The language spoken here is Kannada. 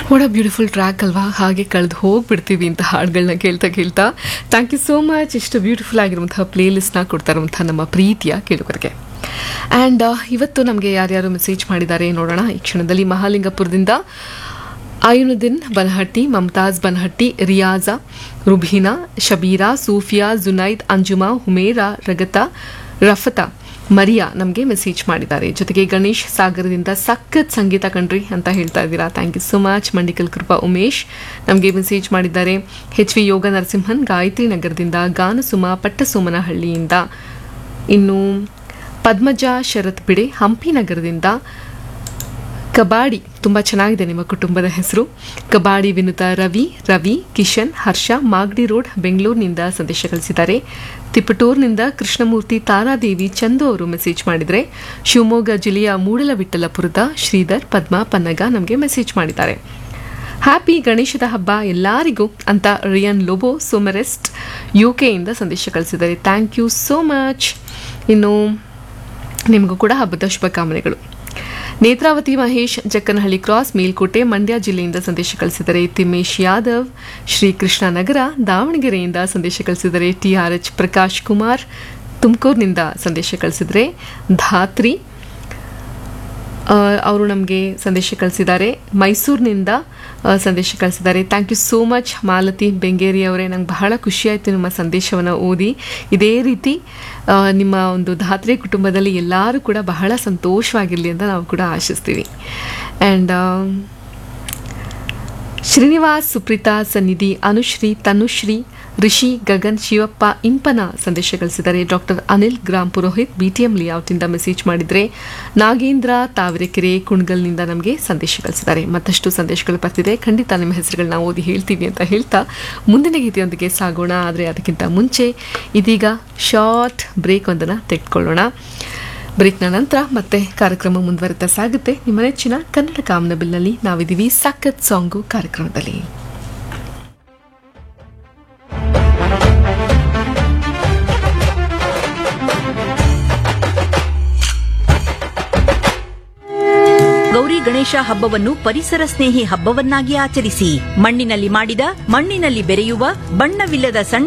ವಾಟ್ ಅ ಬ್ಯೂಟಿಫುಲ್ ಟ್ರ್ಯಾಕ್ ಅಲ್ವಾ ಹಾಗೆ ಕಳೆದು ಹೋಗ್ಬಿಡ್ತೀವಿ ಅಂತ ಹಾಡುಗಳನ್ನ ಕೇಳ್ತಾ ಕೇಳ್ತಾ ಥ್ಯಾಂಕ್ ಯು ಸೋ ಮಚ್ ಇಷ್ಟು ಬ್ಯೂಟಿಫುಲ್ ಆಗಿರುವಂತಹ ಪ್ಲೇ ಲಿಸ್ಟ್ನ ಕೊಡ್ತಾ ಇರುವಂತಹ ನಮ್ಮ ಪ್ರೀತಿಯ ಕೇಳುಗರಿಗೆ ಆ್ಯಂಡ್ ಇವತ್ತು ನಮಗೆ ಯಾರ್ಯಾರು ಮೆಸೇಜ್ ಮಾಡಿದ್ದಾರೆ ನೋಡೋಣ ಈ ಕ್ಷಣದಲ್ಲಿ ಮಹಾಲಿಂಗಪುರದಿಂದ ಆಯುನುದ್ದೀನ್ ಬನಹಟ್ಟಿ ಮಮತಾಜ್ ಬನಹಟ್ಟಿ ರಿಯಾಜಾ ರುಬೀನಾ ಶಬೀರಾ ಸೂಫಿಯಾ ಜುನೈದ್ ಅಂಜುಮಾ ಹುಮೇರಾ ರಗತಾ ರಫತಾ ಮರಿಯಾ ನಮಗೆ ಮೆಸೇಜ್ ಮಾಡಿದ್ದಾರೆ ಜೊತೆಗೆ ಗಣೇಶ್ ಸಾಗರದಿಂದ ಸಖತ್ ಸಂಗೀತ ಕಣ್ರಿ ಅಂತ ಹೇಳ್ತಾ ಇದ್ದೀರಾ thank you so much Mandikal Krupa Umesh ನಮಗೆ ಮೆಸೇಜ್ ಮಾಡಿದ್ದಾರೆ ಎಚ್ ವಿ ಯೋಗ ನರಸಿಂಹನ್ ಗಾಯತ್ರಿ ನಗರದಿಂದ ಗಾನಸುಮ ಪಟ್ಟಸೋಮನಹಳ್ಳಿಯಿಂದ ಇನ್ನು ಪದ್ಮಜ ಶರತ್ ಬಿಡೆ ಹಂಪಿ ನಗರದಿಂದ ಕಬಾಡಿ ತುಂಬ ಚೆನ್ನಾಗಿದೆ ನಿಮ್ಮ ಕುಟುಂಬದ ಹೆಸರು ಕಬಾಡಿ ವಿನುತ ರವಿ ರವಿ ಕಿಶನ್ ಹರ್ಷ ಮಾಗಡಿ ರೋಡ್ ಬೆಂಗಳೂರಿನಿಂದ ಸಂದೇಶ ಕಳಿಸಿದ್ದಾರೆ ತಿಪಟೂರ್ನಿಂದ ಕೃಷ್ಣಮೂರ್ತಿ ತಾರಾದೇವಿ ಚಂದು ಅವರು ಮೆಸೇಜ್ ಮಾಡಿದರೆ ಶಿವಮೊಗ್ಗ ಜಿಲ್ಲೆಯ ಮೂಡಲವಿಟ್ಟಲಪುರದ ಶ್ರೀಧರ್ ಪದ್ಮ ಪನ್ನಗ ನಮಗೆ ಮೆಸೇಜ್ ಮಾಡಿದ್ದಾರೆ ಹ್ಯಾಪಿ ಗಣೇಶದ ಹಬ್ಬ ಎಲ್ಲರಿಗೂ ಅಂತ ರಿಯನ್ ಲೋಬೋ ಸೋಮರೆಸ್ಟ್ ಯು ಕೆಯಿಂದ ಸಂದೇಶ ಕಳಿಸಿದ್ದಾರೆ ಥ್ಯಾಂಕ್ ಯು ಸೋ ಮಚ್ ಇನ್ನು ನಿಮಗೂ ಕೂಡ ಹಬ್ಬದ ಶುಭಕಾಮನೆಗಳು ನೇತ್ರಾವತಿ ಮಹೇಶ್ ಜಕ್ಕನಹಳ್ಳಿ ಕ್ರಾಸ್ ಮೇಲ್ಕೋಟೆ ಮಂಡ್ಯ ಜಿಲ್ಲೆಯಿಂದ ಸಂದೇಶ ಕಳಿಸಿದರೆ ತಿಮ್ಮೇಶ್ ಯಾದವ್ ಶ್ರೀಕೃಷ್ಣ ನಗರ ದಾವಣಗೆರೆಯಿಂದ ಸಂದೇಶ ಕಳಿಸಿದರೆ T R H Prakash Kumar ತುಮಕೂರಿನಿಂದ ಸಂದೇಶ ಕಳಿಸಿದರೆ ಧಾತ್ರಿ ಅವರು ನಮಗೆ ಸಂದೇಶ ಕಳಿಸಿದ್ದಾರೆ ಮೈಸೂರಿನಿಂದ ಆ, ಸಂದೇಶ ಕಳಿಸಿದ್ದಾರೆ thank you so much Malathi Bengeri ಅವರೇ ನಂಗೆ ಬಹಳ ಖುಷಿಯಾಯಿತು ನಿಮ್ಮ ಸಂದೇಶವನ್ನು ಓದಿ ಇದೇ ರೀತಿ ಆ, ನಿಮ್ಮ ಒಂದು ಧಾತ್ರೆ ಕುಟುಂಬದಲ್ಲಿ ಎಲ್ಲರೂ ಕೂಡ ಬಹಳ ಸಂತೋಷವಾಗಿರಲಿ ಅಂತ ನಾವು ಕೂಡ ಆಶಿಸ್ತೀವಿ ಆ್ಯಂಡ್ ಶ್ರೀನಿವಾಸ್ ಸುಪ್ರೀತಾ ಸನ್ನಿಧಿ ಅನುಶ್ರೀ ತನುಶ್ರೀ ರಿಷಿ ಗಗನ್ ಶಿವಪ್ಪ ಇಂಪನ ಸಂದೇಶ ಕಳಿಸಿದ್ದಾರೆ ಡಾಕ್ಟರ್ ಅನಿಲ್ ಗ್ರಾಮ್ ಪುರೋಹಿತ್ ಬಿಟಿಎಂ ಲೇಔಟಿಂದ ಮೆಸೇಜ್ ಮಾಡಿದರೆ ನಾಗೇಂದ್ರ ತಾವರೆಕೆರೆ ಕುಣಗಲ್ನಿಂದ ನಮಗೆ ಸಂದೇಶ ಕಳಿಸಿದ್ದಾರೆ ಮತ್ತಷ್ಟು ಸಂದೇಶಗಳು ಬರ್ತಿದೆ ಖಂಡಿತ ನಿಮ್ಮ ಹೆಸರುಗಳನ್ನ ಓದಿ ಹೇಳ್ತೀವಿ ಅಂತ ಹೇಳ್ತಾ ಮುಂದಿನ ಗೀತೆಯೊಂದಿಗೆ ಸಾಗೋಣ ಆದರೆ ಅದಕ್ಕಿಂತ ಮುಂಚೆ ಇದೀಗ ಶಾರ್ಟ್ ಬ್ರೇಕ್ ಒಂದನ್ನು ತೆಗೆದುಕೊಳ್ಳೋಣ ಬ್ರೇಕ್ನ ನಂತರ ಮತ್ತೆ ಕಾರ್ಯಕ್ರಮ ಮುಂದುವರಿತಾ ಸಾಗುತ್ತೆ ನಿಮ್ಮ ನೆಚ್ಚಿನ ಕನ್ನಡ ಕಾಮನಬಿಲ್ನಲ್ಲಿ ನಾವಿದ್ದೀವಿ ಸಖತ್ ಸಾಂಗು ಕಾರ್ಯಕ್ರಮದಲ್ಲಿ ಗೌರಿ ಗಣೇಶ ಹಬ್ಬವನ್ನು ಪರಿಸರ ಸ್ನೇಹಿ ಹಬ್ಬವನ್ನಾಗಿ ಆಚರಿಸಿ ಮಣ್ಣಿನಲ್ಲಿ ಮಾಡಿದ ಮಣ್ಣಿನಲ್ಲಿ ಬೆರೆಯುವ ಬಣ್ಣವಿಲ್ಲದ ಸಣ್ಣ